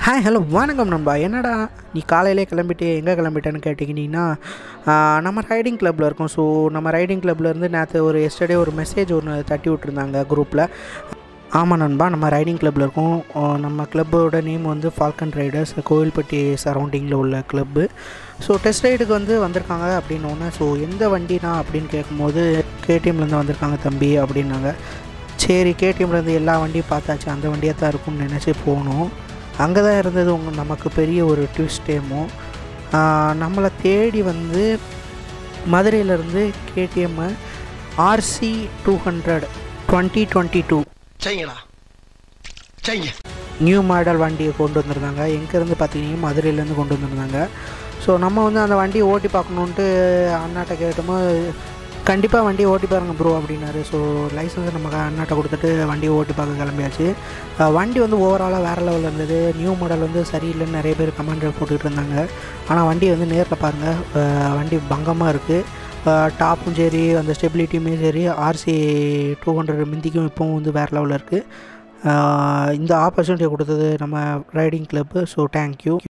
hi hello வணக்கம் நண்பா என்னடா நீ காலையிலே கிளம்பிட்டு எங்கே கிளம்பிட்டேன்னு கேட்டிங்கன்னா ஆஹ், நம்ம ரைடிங் கிளப்பில் இருக்கோம் ஸோ நம்ம ரைடிங் இருந்து நேற்று ஒரு எஸ்டர்டே ஒரு மெசேஜ் ஒன்று தட்டி விட்டுருந்தாங்க குரூப்பில் ஆமாம் நண்பா நம்ம ரைடிங் கிளப்பில் இருக்கோம் ஆஹ், நம்ம கிளப்போட நேம் வந்து ஃபால்கன் ரைடர்ஸ் கோவில்பட்டி சரௌண்டிங்கில் உள்ள கிளப்பு ஸோ டெஸ்ட் ரைடுக்கு வந்து வந்திருக்காங்க அப்படின்னோடனே ஸோ எந்த வண்டினா அப்படின்னு கேட்கும்போது கேடிஎம்லேருந்து வந்திருக்காங்க தம்பி அப்படின்னாங்க சரி கேடிஎம்லேருந்து எல்லா வண்டியும் பார்த்தாச்சு அந்த வண்டியாக தான் இருக்கும்னு நினச்சி போனோம் அங்கே தான் இருந்தது உங்க நமக்கு பெரிய ஒரு ட்விஸ்டேமோ நம்மளை தேடி வந்து மதுரையிலேருந்து KTM RC two hundred twenty twenty two செய்யுங்களா செய்யுங்க நியூ மாடல் வண்டியை கொண்டு வந்திருந்தாங்க எங்கேருந்து பார்த்தீங்கன்னா மதுரையிலேருந்து கொண்டு வந்திருந்தாங்க ஸோ நம்ம வந்து அந்த வண்டியை ஓட்டி பார்க்கணுன்ட்டு அண்ணாட்ட கேட்டோமோ கண்டிப்பாக வண்டியை ஓட்டி பாருங்க ப்ரோ அப்படின்னாரு ஸோ லைசன்ஸை நம்ம அண்ணாட்ட கொடுத்துட்டு வண்டியை ஓட்டி பார்க்க கிளம்பியாச்சு அஹ் வண்டி வந்து ஓவராலாக வேறு லெவலில் இருந்தது நியூ மாடல் வந்து சரியில்லைன்னு நிறைய பேர் கமெண்ட் போட்டுக்கிட்டு இருந்தாங்க ஆனால் வண்டி வந்து நேரில் பாருங்கள் அஹ் வண்டி பங்கமாக இருக்குது டாப்பும் சரி அந்த ஸ்டெபிலிட்டியுமே சரி ஆர்சி டூ ஹண்ட்ரட் மிந்திக்கும் இப்போவும் வந்து வேறு லெவலில் இருக்குது இந்த ஆப்பர்ச்சுனிட்டியை கொடுத்தது நம்ம ரைடிங் கிளப்பு ஸோ தேங்க்யூ